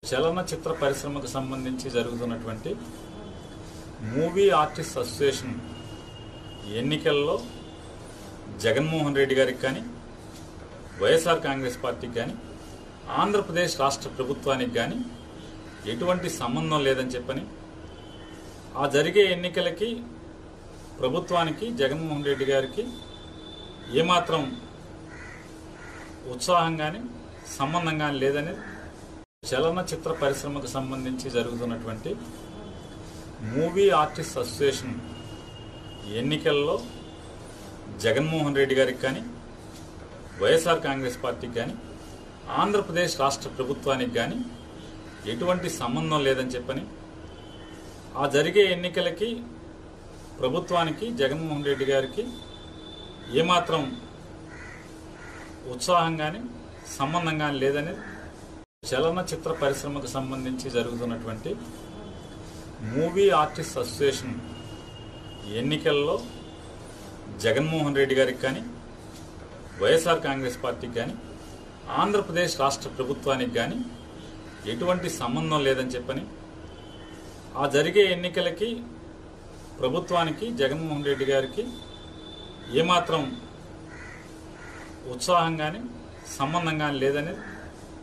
చలనచిత్ర పరిశ్రమకు సంబంధించి జరుగుతున్నటువంటి మూవీ ఆర్టిస్ట్ అసోసియేషన్ ఎన్నికల్లో జగన్మోహన్ రెడ్డి గారికి కానీ వైఎస్ఆర్ కాంగ్రెస్ పార్టీకి కానీ ఆంధ్రప్రదేశ్ రాష్ట్ర ప్రభుత్వానికి కానీ ఎటువంటి సంబంధం లేదని చెప్పని ఆ జరిగే ఎన్నికలకి ప్రభుత్వానికి జగన్మోహన్ రెడ్డి గారికి ఏమాత్రం ఉత్సాహం కానీ సంబంధం కానీ లేదనేది చలనచిత్ర పరిశ్రమకు సంబంధించి జరుగుతున్నటువంటి మూవీ ఆర్టిస్ట్ అసోసియేషన్ ఎన్నికల్లో జగన్మోహన్ రెడ్డి గారికి కానీ వైఎస్ఆర్ కాంగ్రెస్ పార్టీకి కానీ ఆంధ్రప్రదేశ్ రాష్ట్ర ప్రభుత్వానికి కానీ ఎటువంటి సంబంధం లేదని చెప్పని ఆ జరిగే ఎన్నికలకి ప్రభుత్వానికి జగన్మోహన్ రెడ్డి గారికి ఏమాత్రం ఉత్సాహం కానీ సంబంధం కానీ లేదనేది చలనచిత్ర పరిశ్రమకు సంబంధించి జరుగుతున్నటువంటి మూవీ ఆర్టిస్ట్ అసోసియేషన్ ఎన్నికల్లో జగన్మోహన్ రెడ్డి గారికి కానీ వైఎస్ఆర్ కాంగ్రెస్ పార్టీకి కానీ ఆంధ్రప్రదేశ్ రాష్ట్ర ప్రభుత్వానికి కానీ ఎటువంటి సంబంధం లేదని చెప్పని ఆ జరిగే ఎన్నికలకి ప్రభుత్వానికి జగన్మోహన్ రెడ్డి గారికి ఏమాత్రం ఉత్సాహం కానీ సంబంధం కానీ లేదనేది